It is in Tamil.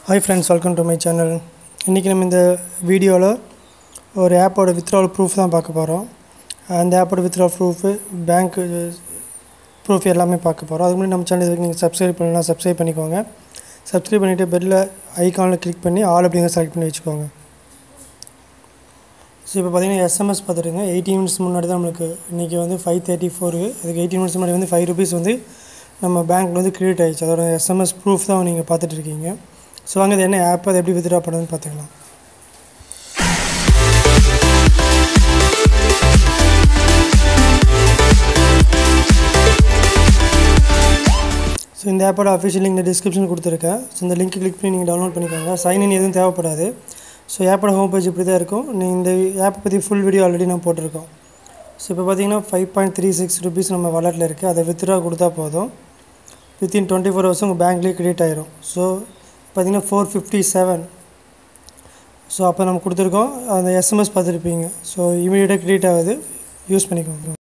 hi friends welcome to my channel இன்றைக்கி நம்ம இந்த வீடியோவில் ஒரு ஆப்போட வித்ட்ராவல் ப்ரூஃப் தான் பார்க்க போகிறோம் அந்த ஆப்போட வித்ட்ராவல் ப்ரூஃபு பேங்க் ப்ரூஃப் எல்லாமே பார்க்க போகிறோம் அதுக்கு முன்னாடி நம்ம சேனல் இதுக்கு நீங்கள் சப்ஸ்கிரைப் பண்ணலாம் சப்ஸ்கிரைப் பண்ணிக்கோங்க சப்ஸ்கிரைப் பண்ணிவிட்டு பெல்லில் ஐக்கானில் கிளிக் பண்ணி ஆல் அப்படிங்கிற செலக்ட் பண்ணி வச்சுக்கோங்க ஸோ இப்போ பார்த்தீங்கன்னா எஸ்எம்எஸ் பார்த்துருங்க எயிட்டீன் மினிட்ஸ் முன்னாடி தான் நம்மளுக்கு இன்றைக்கி வந்து ஃபைவ் தேர்ட்டி ஃபோரு அதுக்கு எயிட்டீன் மினிட்ஸ் முன்னாடி வந்து ஃபைவ் ருபீஸ் வந்து நம்ம பேங்க்கில் வந்து கிரியேட் ஆகிடுச்சு அதோட எஸ்எம்எஸ் ப்ரூஃப் தான் நீங்கள் பார்த்துட்டு இருக்கீங்க ஸோ வாங்க இது என்ன ஆப் அதை எப்படி வித்ட்ரா பண்ணுறதுன்னு பார்த்துக்கலாம் ஸோ இந்த ஆப்போட அஃபிஷியல் லிங்க் டிஸ்கிரிப்ஷன் கொடுத்துருக்கேன் ஸோ இந்த லிங்க் கிளிக் பண்ணி நீங்கள் டவுன்லோட் பண்ணிக்கோங்க சைன்இன் எதுவும் தேவைப்படாது ஸோ ஆப்போட ஹோம் பேஜ் இப்படி தான் இருக்கும் நீங்கள் இந்த ஆப்பை பற்றி ஃபுல் வீடியோ ஆல்ரெடி நான் போட்டிருக்கோம் ஸோ இப்போ பார்த்தீங்கன்னா five point three six rupees நம்ம வாலெட்டில் இருக்குது அதை வித்ட்ரா கொடுத்தா போதும் வித்தின் டுவெண்ட்டி ஃபோர் ஹவர்ஸ் உங்கள் பேங்க்லேயே கிரெடிட் ஆயிரும் ஸோ பார்த்தீங்கன்னா ஃபோர் ஃபிஃப்டி செவன் ஸோ அப்போ நம்ம கொடுத்துருக்கோம் அந்த எஸ்எம்எஸ் பார்த்துருப்பீங்க ஸோ இமீடியட்டாக கிரெடிட் ஆகுது யூஸ் பண்ணிக்கோங்க